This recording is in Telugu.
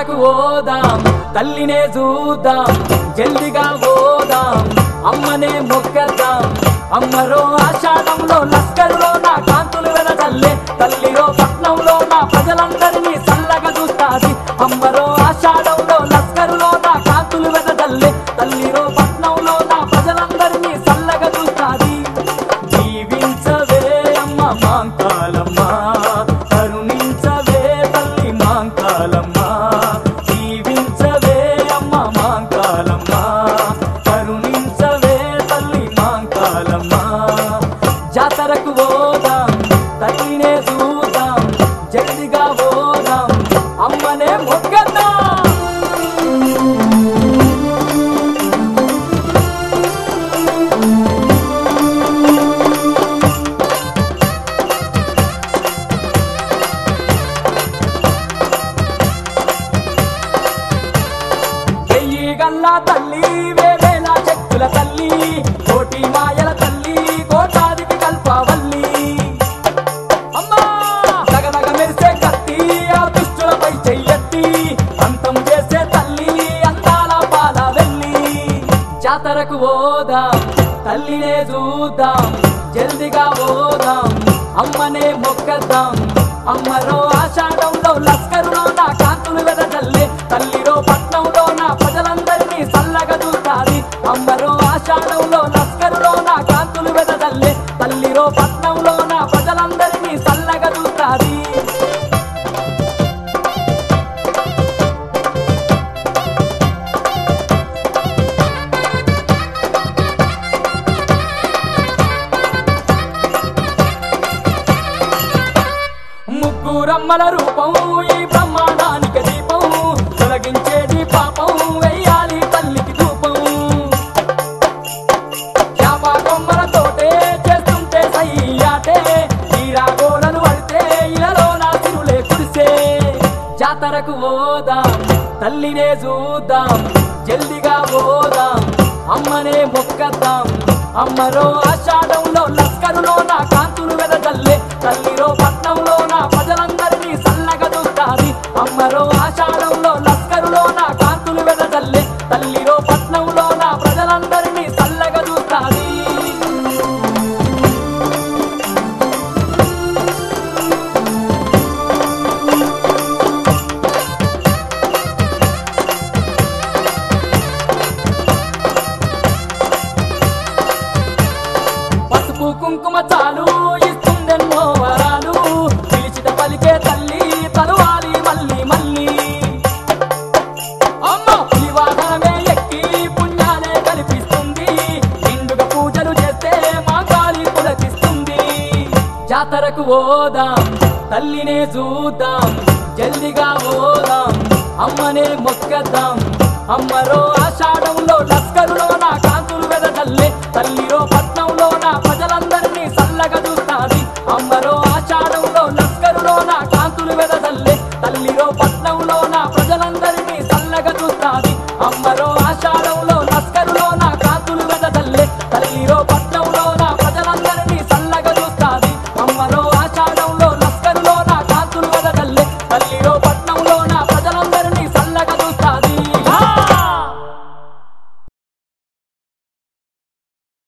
జాతరకు ఓదాం తల్లినే చూద్దాం జల్దిగా ఓదాం అమ్మనే మొక్కదాం అమ్మరో ఆషాఢంలో లస్కరులో నా కాంతులు వెదజల్లే తల్లిరో పట్నంలో నా ప్రజలందరినీ చల్లగా చూస్తాది అమ్మరో ఆషాఢంలో లస్కరులో నా కాంతులు వెదజల్లే తల్లిరో పట్నంలో నా ప్రజలందరినీ చల్లగా చూస్తాది జీవించవే అమ్మ మాంకాలమ్మ కరుణించవే తల్లి మాంకాలమ్మ జీవించవే అమ్మ మాంకాలమ్మ కరుణించవే తల్లి మాంకాలమ్మ జాతరకు పోదాం తల్లినే చూద్దాం జల్దిగా పోదాం అమ్మనే మొక్కదాం వెయ్యి గల్లా తల్లి వేవేల శక్తుల తల్లి కోటి మాయల తల్లి కోటాదికి కల్పవల్లి అమ్మా దగదగ మెరిసే కత్తి ఆ దుష్టులపై చెయ్యెత్తి అంతం చేసే తల్లి అందాల పాల వెళ్ళి జాతరకు పోదాం తల్లినే చూద్దాం జల్దిగా పోదాం అమ్మనే మొక్కదాం అమ్మరో ఆషాఢంలో లస్కరులో నా కాంతులు వెదజల్లే తల్లిరో పట్నంలో నా ప్రజలందరినీ చల్లగా చూస్తాది అమ్మరో ఆషాఢంలో లస్కరులో నా కాంతులు వెదజల్లే తల్లిరో పట్నంలో నా ప్రజలందరినీ చల్లగా చూస్తాది ముగ్గురమ్మల రూపం ఈ బ్రహ్మాండానికి దీపం తొలగించేది పాపం వెయ్యాలి తల్లికి ధూపం చాప కొమ్మలతోటే చేస్తుంటే సయ్యాటే ఈరాగోలను పడితే ఇలలో నా తిరులే కురిసే జాతరకు పోదాం తల్లినే చూద్దాం జల్దిగా పోదాం అమ్మనే మొక్కదాం అమ్మరో ఆషాఢంలో లస్కరులో నా కాంతులు వెదజల్లే తల్లిరో పట్నంలో నా ప్రజలందరినీ సల్లగా చూస్తాది అమ్మరో ఆషాఢంలో లస్కరులో నా కాంతులు వెదజల్లే తల్లిరో పట్నంలో నా ప్రజలందరినీ చల్లగా చూస్తాది పసుపు కుంకుమ చాలు ఇస్తుందెన్నో వరాలు పిలిచిట పలికే తల్లి తలువాలి మళ్ళీ మళ్ళీ అమ్మ పులి వాహనమే ఎక్కి పుణ్యాలే కల్పిస్తుంది నిండుగా పూజలు చేస్తే మా కాలి పులకిస్తుంది జాతరకు పోదాం తల్లినే చూద్దాం జల్దిగా పోదాం అమ్మనే మొక్కదాం అమ్మరో ఆషాఢంలో లస్కరులో నా